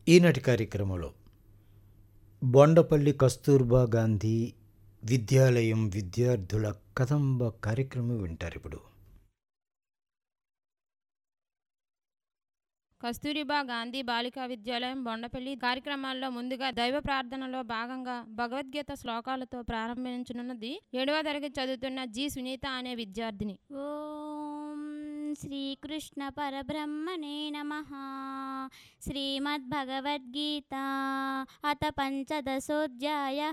ఈనాటి కార్యక్రమంలో బొండపల్లి కస్తూర్బా గాంధీ విద్యాలయం విద్యార్థుల కదంబ కార్యక్రమం వింటారు ఇప్పుడు కస్తూరిబా గాంధీ బాలికా విద్యాలయం బొండపల్లి కార్యక్రమాల్లో ముందుగా దైవ ప్రార్థనలో భాగంగా భగవద్గీత శ్లోకాలతో ప్రారంభించనున్నది ఏడవ తరగతి చదువుతున్న జి సునీత అనే విద్యార్థిని ఓం శ్రీకృష్ణ పరబ్రహ్మణే నమ శ్రీమద్భగవద్గీత అత పంచదశోధ్యాయ